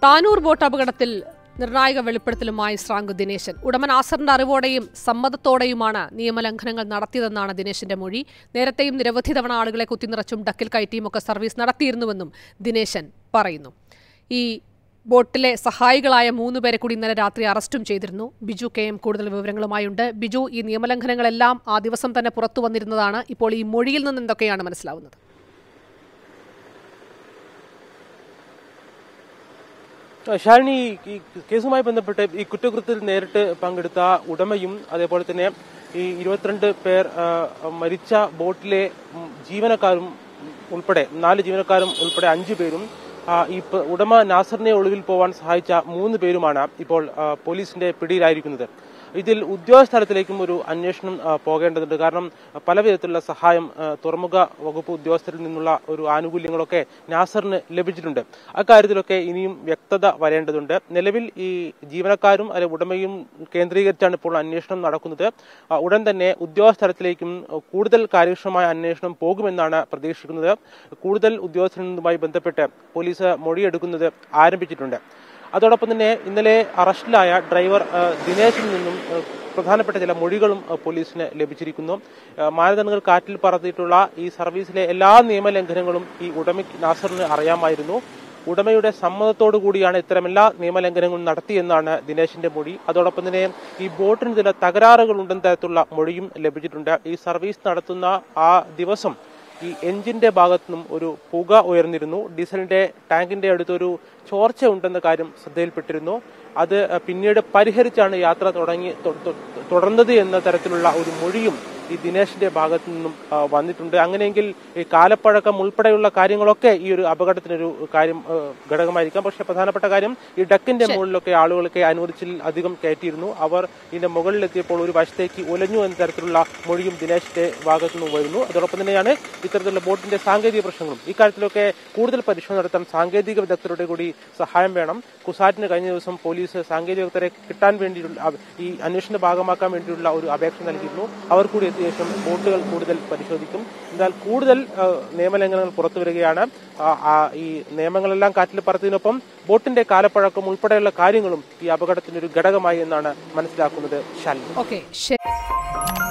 Tanur boat അപകടത്തിൽ നിർണായക വെളിപ്പെടുത്തലുമായി ശ്രാങ്ക് ദിനേശൻ ഉടമ നാസറിന്റെ അറിവോടെയും സമ്മതത്തോടെയുമാണ് നിയമലംഘനങ്ങൾ നടത്തിയതെന്നാണ് ദിനേശന്റെ മൊഴി നേരത്തെയും നിരവധി തവണ ആളുകളെ കുത്തിനിറച്ചും ഡക്കിൽ കയറ്റിയും ഒക്കെ സർവീസ് നടത്തിയിരുന്നുവെന്നും ദിനേശൻ പറയുന്നു ഈ ബോട്ടിലെ സഹായികളായ മൂന്ന് പേരെ കൂടി ഇന്നലെ രാത്രി അറസ്റ്റും ചെയ്തിരുന്നു ബിജു കെ എം കൂടുതൽ വിവരങ്ങളുമായുണ്ട് ബിജു ഈ നിയമലംഘനങ്ങളെല്ലാം ആ ദിവസം തന്നെ പുറത്തു വന്നിരുന്നതാണ് ഇപ്പോൾ ഈ മൊഴിയിൽ നിന്ന് എന്തൊക്കെയാണ് മനസ്സിലാവുന്നത് ഷാലിനി ഈ കേസുമായി ബന്ധപ്പെട്ട് ഈ കുറ്റകൃത്യത്തിൽ നേരിട്ട് പങ്കെടുത്ത ഉടമയും അതേപോലെ തന്നെ ഈ ഇരുപത്തിരണ്ട് പേർ ആ, മരിച്ച ബോട്ടിലെ ഉം, ജീവനക്കാരും ഉൾപ്പെടെ നാല് ജീവനക്കാരും ഉൾപ്പെടെ അഞ്ചു പേരും ആ, ഈ പ- ഉടമ നാസറിനെ ഒളിവിൽ പോവാൻ സഹായിച്ച മൂന്ന് പേരുമാണ് ഇപ്പോൾ ആ, പോലീസിന്റെ പിടിയിലായിരിക്കുന്നത് ഇതിൽ ഉദ്യോഗസ്ഥലത്തിലേക്കും ഒരു അന്വേഷണം ആ, പോകേണ്ടതുണ്ട് കാരണം പല വിധത്തിലുള്ള സഹായം ആ, തുറമുഖ വകുപ്പ് ഉദ്യോഗസ്ഥരിൽ നിന്നുള്ള ഒരു ആനുകൂല്യങ്ങളൊക്കെ നാസറിന് ലഭിച്ചിട്ടുണ്ട് അക്കാര്യത്തിലൊക്കെ ഇനിയും വ്യക്തത വരേണ്ടതുണ്ട് നിലവിൽ ഈ ജീവനക്കാരും അല്ലെ ഉടമയും കേന്ദ്രീകരിച്ചാണ് ഇപ്പോൾ അന്വേഷണം നടക്കുന്നത് ആ, ഉടൻ തന്നെ ഉദ്യോഗസ്ഥലത്തിലേക്കും കൂടുതൽ കാര്യക്ഷമമായ അന്വേഷണം പോകുമെന്നാണ് പ്രതീക്ഷിക്കുന്നത് കൂടുതൽ ഉദ്യോഗസ്ഥരിൽ നിന്നുമായി ബന്ധപ്പെട്ട് പോലീസ് മൊഴിയെടുക്കുന്നത് ആരംഭിച്ചിട്ടുണ്ട് അതോടൊപ്പം തന്നെ ഇന്നലെ അറസ്റ്റിലായ ഡ്രൈവർ ആ, ദിനേശിൽ നിന്നും ആ, പ്രധാനപ്പെട്ട ചില മൊഴികളും ആ, പോലീസിന് ലഭിച്ചിരിക്കുന്നു ആ, മാനദണ്ഡങ്ങൾ കാറ്റിൽ പറത്തിയിട്ടുള്ള ഈ സർവീസിലെ എല്ലാ നിയമലംഘനങ്ങളും ഈ ഉടമയ്ക്ക് നാസറിന് അറിയാമായിരുന്നു ഉടമയുടെ സമ്മതത്തോടു കൂടിയാണ് ഇത്തരം എല്ലാ നിയമലംഘനങ്ങളും നടത്തിയെന്നാണ് ദിനേശിന്റെ മൊഴി അതോടൊപ്പം തന്നെ ഈ ബോട്ടിന് ചില തകരാറുകൾ ഉണ്ടെന്ന തരത്തിലുള്ള മൊഴിയും ലഭിച്ചിട്ടുണ്ട് ഈ സർവീസ് നടത്തുന്ന ആ ദിവസം ഈ എഞ്ചിന്റെ ഭാഗത്തു നിന്നും ഒരു പുക ഉയർന്നിരുന്നു ഡീസലിന്റെ ടാങ്കിന്റെ അടുത്തൊരു ചോർച്ച ഉണ്ടെന്ന കാര്യം ശ്രദ്ധയിൽപ്പെട്ടിരുന്നു അത് അഹ്, പിന്നീട് പരിഹരിച്ചാണ് യാത്ര തുടങ്ങി തൊ- തൊ- തുടർന്നത് എന്ന തരത്തിലുള്ള ഒരു മൊഴിയും ഈ ദിനേശിന്റെ ഭാഗത്തു നിന്നും ആ, വന്നിട്ടുണ്ട് അങ്ങനെയെങ്കിൽ ഈ കാലപ്പഴക്കം ഉൾപ്പെടെയുള്ള കാര്യങ്ങളൊക്കെ ഈ ഒരു അപകടത്തിനൊരു കാര്യം ആ, ഘടകമായിരിക്കാം പക്ഷെ പ്രധാനപ്പെട്ട കാര്യം ഈ ഡക്കിന്റെ മുകളിലൊക്കെ ആളുകളൊക്കെ അനുവദിച്ചിൽ അധികം കയറ്റിയിരുന്നു അവർ ഇതിന്റെ മുകളിലെത്തിയപ്പോൾ ഒരു വശത്തേക്ക് ഉലഞ്ഞു എന്ന തരത്തിലുള്ള മൊഴിയും ദിനേശിന്റെ ഭാഗത്തു നിന്നും വരുന്നു അതോടൊപ്പം തന്നെയാണ് ഇത്തരത്തിലുള്ള ബോട്ടിന്റെ സാങ്കേതിക പ്രശ്നങ്ങളും ഇക്കാര്യത്തിലൊക്കെ കൂടുതൽ പരിശോധന നടത്താൻ സാങ്കേതിക വിദഗ്ധരുടെ കൂടി സഹായം വേണം കുസാറ്റിന് കഴിഞ്ഞ ദിവസം പോലീസ് സാങ്കേതിക വിദഗ്ധരെ കിട്ടാൻ വേണ്ടിയുള്ള അവ- ഈ അന്വേഷണ ഭാഗമാക്കാൻ വേണ്ടിയുള്ള ഒരു അപേക്ഷ നൽകിയിരുന്നു അവർ കൂടി എത്തിയ ശേഷം ബോട്ടുകൾ കൂടുതൽ പരിശോധിക്കും എന്നാൽ കൂടുതൽ ആ, നിയമലംഘനങ്ങൾ പുറത്തു വരികയാണ് ആ, ആ, ഈ നിയമങ്ങളെല്ലാം കാറ്റിൽ പറത്തിയതിനൊപ്പം ബോട്ടിന്റെ കാലപ്പഴക്കം ഉൾപ്പെടെയുള്ള കാര്യങ്ങളും ഈ അപകടത്തിന്റെ ഒരു ഘടകമായി എന്നാണ് മനസ്സിലാക്കുന്നത് ശാലിനി ഓക്കെ ശരി